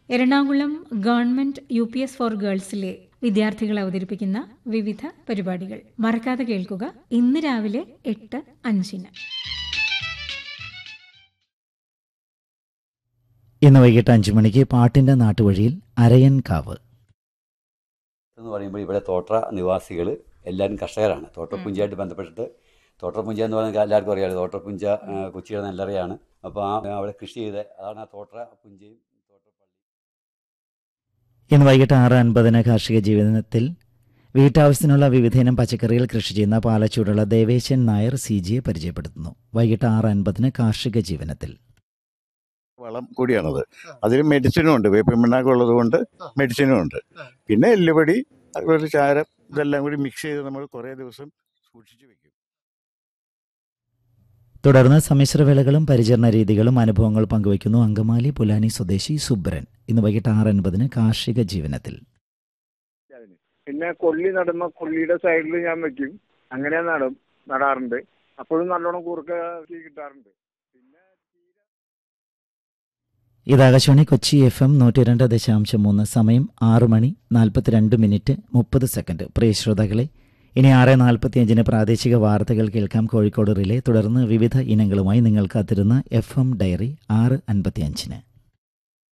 Ernakulam government U P S for ഗേൾസിലെ വിദ്യാർത്ഥികൾ അവതരിപ്പിക്കുന്ന വിവിധ പരിപാടികൾ മറക്കാതെ കേൾക്കുക ഇന്ന് രാവിലെ എട്ട് അഞ്ചിന് ഇന്ന് വൈകിട്ട് അഞ്ചു മണിക്ക് പാട്ടിന്റെ നാട്ടുവഴിയിൽ അരയൻകാവ് എന്ന് പറയുമ്പോൾ ഇവിടെ തോട്ര നിവാസികൾ എല്ലാവരും കർഷകരാണ് തോട്ടപ്പുഞ്ചയായിട്ട് ബന്ധപ്പെട്ടിട്ട് തോട്ടപ്പുഞ്ച എന്ന് പറഞ്ഞാൽ എല്ലാവർക്കും അറിയാമല്ലോ തോട്ടപ്പുഞ്ച ആ, കൊച്ചിയുടെ നെല്ലറയാണ് അപ്പോൾ ആ അവിടെ കൃഷി ചെയ്ത് അതാണ് ആ തോട്ര പുഞ്ചയും തോട്ടപ്പള്ളി ഇന്ന് വൈകിട്ട് ആറ് അൻപതിന് കാർഷിക ജീവിതത്തിൽ വീട്ടാവശ്യത്തിനുള്ള വിവിധയിനം പച്ചക്കറികൾ കൃഷി ചെയ്യുന്ന പാലച്ചൂടുള്ള ദേവേശൻ നായർ സി ജിയെ പരിചയപ്പെടുത്തുന്നു വൈകിട്ട് ആറ് അൻപതിന് കാർഷിക ജീവനത്തിൽ വളം കൂടിയാണത് അതിൽ മെഡിസിനും ഉണ്ട് വേപ്പിൻ പിണ്ണാക്ക് ഉള്ളത് കൊണ്ട് മെഡിസിനും ഉണ്ട് പിന്നെ എല്ലുപടി അതുപോലെ ചാരം ഇതെല്ലാം കൂടി മിക്സ് ചെയ്ത് നമ്മൾ കുറേ ദിവസം സൂക്ഷിച്ച് വെക്കും തുടർന്ന് സമ്മിശ്രവേളകളും പരിചരണ രീതികളും അനുഭവങ്ങൾ പങ്കുവയ്ക്കുന്നു അങ്കമാലി പുലാനി സ്വദേശി സുബ്രൻ ഇന്ന് വൈകിട്ട് ആറ് അൻപതിന് കാർഷിക ജീവനത്തിൽ പിന്നെ കൊള്ളി നടുമ്പോ കൊള്ളിയുടെ സൈഡിൽ ഞാൻ വെക്കും അങ്ങനെ നടും നടാറുണ്ട് അപ്പോഴും നല്ലോണം കൂർക്ക കിട്ടാറുണ്ട് പിന്നെ ഇത് ആകാശവാണി കൊച്ചി എഫ് എം നൂറ്റി രണ്ട് ദശാംശം മൂന്ന് സമയം ആറ് മണി നാൽപ്പത്തിരണ്ട് മിനിറ്റ് മുപ്പത് സെക്കൻഡ് പ്രിയ ശ്രോതാക്കളെ ഇനി ആറ് നാൽപ്പത്തിയഞ്ചിന് പ്രാദേശിക വാർത്തകൾ കേൾക്കാം കോഴിക്കോട് റിലേ തുടർന്ന് വിവിധ ഇനങ്ങളുമായി നിങ്ങൾ കാത്തിരുന്ന എഫ് എം ഡയറി ആറ് അൻപത്തിയഞ്ചിന്